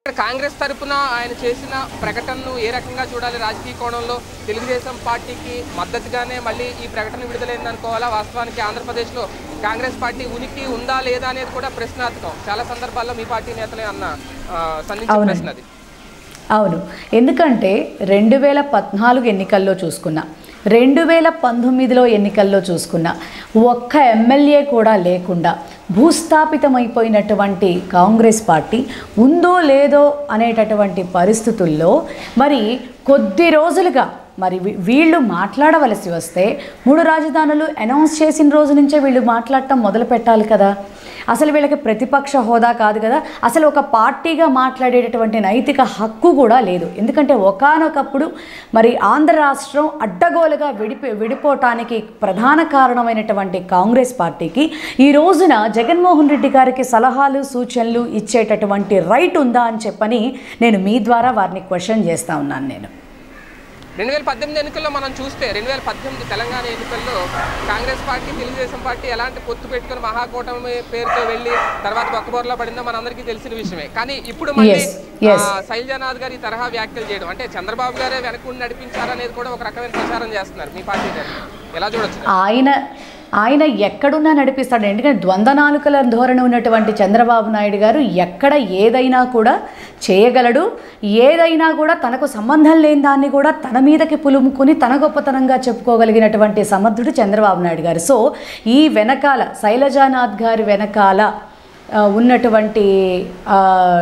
కాంగ్రెస్ తరపున ఆయన చేసిన ప్రకటనను ఏ రకంగా చూడాలి రాజకీయ కోణంలో తెలుగుదేశం పార్టీకి మద్దతుగానే మళ్ళీ ఈ ప్రకటన విడుదలైంది అనుకోవాలా వాస్తవానికి ఆంధ్రప్రదేశ్లో కాంగ్రెస్ పార్టీ ఉనికి ఉందా లేదా అనేది కూడా ప్రశ్నార్థకం చాలా సందర్భాల్లో మీ పార్టీ నేతలే అన్న ఆ, సంధించిన అవునండి. ప్రశ్న అది అవును ఎందుకంటే రెండు వేల పద్నాలుగు ఎన్నికల్లో చూసుకున్నా రెండు వేల పంతొమ్మిదిలో ఎన్నికల్లో చూసుకున్నా ఒక్క ఎమ్మెల్యే కూడా లేకుండా భూస్థాపితమైపోయినటువంటి కాంగ్రెస్ పార్టీ ఉందో లేదో అనేటటువంటి పరిస్థితుల్లో మరి కొద్ది రోజులుగా మరి వీ- వీళ్ళు మాట్లాడవలసి వస్తే మూడు రాజధానులు అనౌన్స్ చేసిన రోజు నుంచే వీళ్ళు మాట్లాడటం మొదలు పెట్టాలి కదా అసలు వీళ్ళకి ప్రతిపక్ష హోదా కాదు కదా అసలు ఒక పార్టీగా మాట్లాడేటటువంటి నైతిక హక్కు కూడా లేదు ఎందుకంటే ఒకానొకప్పుడు మరి ఆంధ్ర రాష్ట్రం అడ్డగోలుగా విడిపి విడిపోవటానికి ప్రధాన కారణమైనటువంటి కాంగ్రెస్ పార్టీకి ఈ రోజున జగన్మోహన్ రెడ్డి గారికి సలహాలు సూచనలు ఇచ్చేటటువంటి రైట్ ఉందా అని చెప్పని నేను మీ ద్వారా వారిని క్వశ్చన్ చేస్తా ఉన్నాను నేను రెండు వేల పద్దెనిమిది ఎన్నికల్లో మనం చూస్తే రెండు వేల పద్దెనిమిది తెలంగాణ ఎన్నికల్లో కాంగ్రెస్ పార్టీ తెలుగుదేశం పార్టీ ఎలాంటి పొత్తు పెట్టుకుని మహాకూటమి పేరుతో వెళ్ళి తర్వాత పక్కబోర్లో పడిందో మనందరికీ తెలిసిన విషయమే కానీ ఇప్పుడు మళ్ళీ Yes, yes. ఆ, శైలజానాథ్ గారు ఈ తరహా వ్యాఖ్యలు చేయడం అంటే చంద్రబాబు గారే వెనకుండి నడిపించారనేది కూడా ఒక రకమైన ప్రచారం చేస్తున్నారు మీ పార్టీ నేతలు. ఎలా చూడొచ్చు ఆయన ఆయన ఎక్కడున్నా నడిపిస్తాడు ఎందుకంటే ద్వంద్వనాలుకల ధోరణి ఉన్నటువంటి చంద్రబాబు నాయుడు గారు ఎక్కడ ఏదైనా కూడా చేయగలడు ఏదైనా కూడా తనకు సంబంధం లేని దాన్ని కూడా తన మీదకి పులుముకుని తన గొప్పతనంగా చెప్పుకోగలిగినటువంటి సమర్థుడు చంద్రబాబు నాయుడు గారు సో ఈ వెనకాల శైలజానాథ్ గారి వెనకాల ఆ, ఉన్నటువంటి ఆ,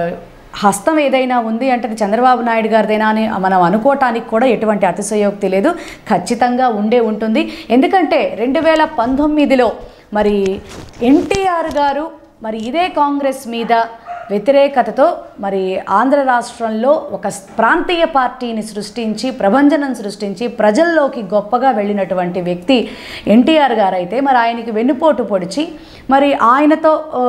హస్తం ఏదైనా ఉంది అంటే అది చంద్రబాబు నాయుడు గారిదేనా అని మనం అనుకోవటానికి కూడా ఎటువంటి అతిశయోక్తి లేదు ఖచ్చితంగా ఉండే ఉంటుంది ఎందుకంటే రెండు వేల పంతొమ్మిదిలో మరి ఎన్టీఆర్ గారు మరి ఇదే కాంగ్రెస్ మీద వ్యతిరేకతతో మరి ఆంధ్ర రాష్ట్రంలో ఒక ప్రాంతీయ పార్టీని సృష్టించి ప్రభంజనం సృష్టించి ప్రజల్లోకి గొప్పగా వెళ్ళినటువంటి వ్యక్తి ఎన్టీఆర్ గారు అయితే మరి ఆయనకి వెన్నుపోటు పొడిచి మరి ఆయనతో ఆ,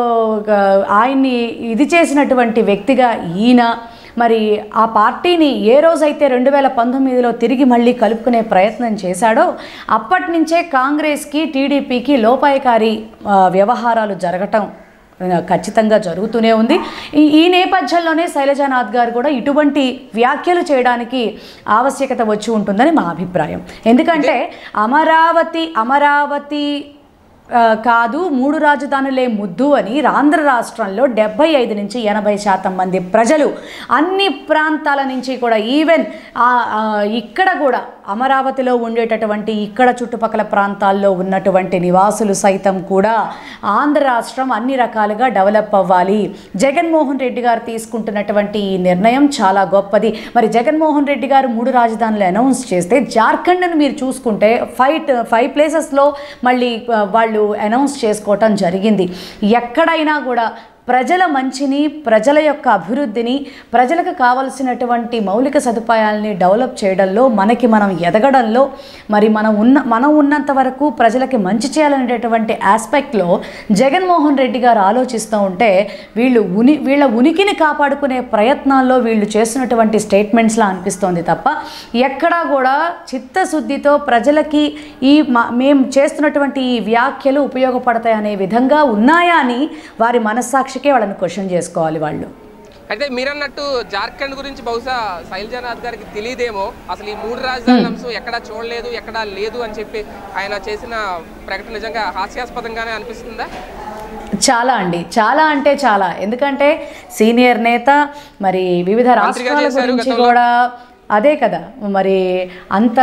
ఆయన్ని ఇది చేసినటువంటి వ్యక్తిగా ఈయన మరి ఆ పార్టీని ఏ రోజైతే రెండు వేల పంతొమ్మిదిలో తిరిగి మళ్ళీ కలుపుకునే ప్రయత్నం చేశాడో అప్పటి నుంచే కాంగ్రెస్కి టీడీపీకి లోపాయకారి ఆ, వ్యవహారాలు జరగటం ఆ, ఖచ్చితంగా జరుగుతూనే ఉంది ఈ ఈ నేపథ్యంలోనే శైలజానాథ్ గారు కూడా ఇటువంటి వ్యాఖ్యలు చేయడానికి ఆవశ్యకత వచ్చి ఉంటుందని మా అభిప్రాయం ఎందుకంటే అమరావతి అమరావతి ఆ, కాదు మూడు రాజధానులే ముద్దు అని ఆంధ్ర రాష్ట్రంలో డెబ్బై ఐదు నుంచి ఎనభై శాతం మంది ప్రజలు అన్ని ప్రాంతాల నుంచి కూడా ఈవెన్ ఆ, ఆ, ఇక్కడ కూడా అమరావతిలో ఉండేటటువంటి ఇక్కడ చుట్టుపక్కల ప్రాంతాల్లో ఉన్నటువంటి నివాసులు సైతం కూడా ఆంధ్ర రాష్ట్రం అన్ని రకాలుగా డెవలప్ అవ్వాలి జగన్మోహన్ రెడ్డి గారు తీసుకుంటున్నటువంటి ఈ నిర్ణయం చాలా గొప్పది మరి జగన్మోహన్ రెడ్డి గారు మూడు రాజధానులు అనౌన్స్ చేస్తే జార్ఖండ్ను మీరు చూసుకుంటే ఫైవ్ ఫైవ్ ప్లేసెస్లో మళ్ళీ ఆ, వాళ్ళు అనౌన్స్ చేసుకోవటం జరిగింది ఎక్కడైనా కూడా ప్రజల మంచిని ప్రజల యొక్క అభివృద్ధిని ప్రజలకు కావలసినటువంటి మౌలిక సదుపాయాలని డెవలప్ చేయడంలో మనకి మనం ఎదగడంలో మరి మనం ఉన్న మనం ఉన్నంత వరకు ప్రజలకి మంచి చేయాలనేటటువంటి ఆస్పెక్ట్లో జగన్మోహన్ రెడ్డి గారు ఆలోచిస్తూ ఉంటే వీళ్ళు ఉని వీళ్ళ ఉనికిని కాపాడుకునే ప్రయత్నాల్లో వీళ్ళు చేస్తున్నటువంటి స్టేట్మెంట్స్లా అనిపిస్తోంది తప్ప ఎక్కడా కూడా చిత్తశుద్ధితో ప్రజలకి ఈ మా- మేము చేస్తున్నటువంటి ఈ వ్యాఖ్యలు ఉపయోగపడతాయి అనే విధంగా ఉన్నాయా అని వారి మనస్సాక్షికే వాళ్ళని క్వశ్చన్ చేసుకోవాలి వాళ్ళు అయితే మీరన్నట్టు జార్ఖండ్ గురించి బహుశా శైలజానాథ్ గారికి తెలియదేమో అసలు ఈ మూడు రాజధానుల అంశం ఎక్కడా చూడలేదు ఎక్కడా లేదు అని చెప్పి ఆయన చేసిన ప్రకటన నిజంగా హాస్యాస్పదంగానే అనిపిస్తుందా చాలా అండి చాలా అంటే చాలా ఎందుకంటే సీనియర్ నేత మరి వివిధ మంత్రిగా రాష్ట్రాల చేశారు గురించి గతంలో. కూడా అదే కదా మరి అంత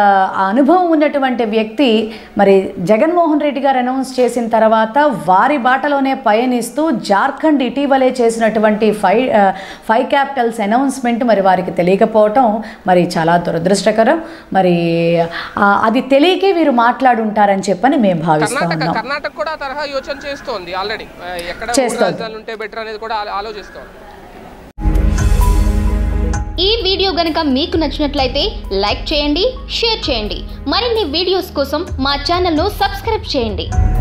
అనుభవం ఉన్నటువంటి వ్యక్తి మరి జగన్మోహన్ రెడ్డి గారు అనౌన్స్ చేసిన తర్వాత వారి బాటలోనే పయనిస్తూ జార్ఖండ్ ఇటీవలే చేసినటువంటి ఫైవ్ ఆ, ఫైవ్ క్యాపిటల్స్ అనౌన్స్మెంట్ మరి వారికి తెలియకపోవటం మరి చాలా దురదృష్టకరం మరి ఆ, అది తెలియకే వీరు మాట్లాడుంటారని చెప్పని మేము భావిస్తూ కర్ణాటక ఉన్నాం కర్ణాటక కూడా ఆ తరహా యోచన చేస్తోంది ఆల్రెడీ ఎక్కడ మూడు చేస్తోంది. రాజధానులు ఉంటే బెటర్ అనేది కూడా ఆలో- ఆలోచిస్తోంది ఈ వీడియో గనుక మీకు నచ్చినట్లయితే లైక్ చేయండి షేర్ చేయండి మరిన్ని వీడియోస్ కోసం మా ఛానల్ను సబ్స్క్రైబ్ చేయండి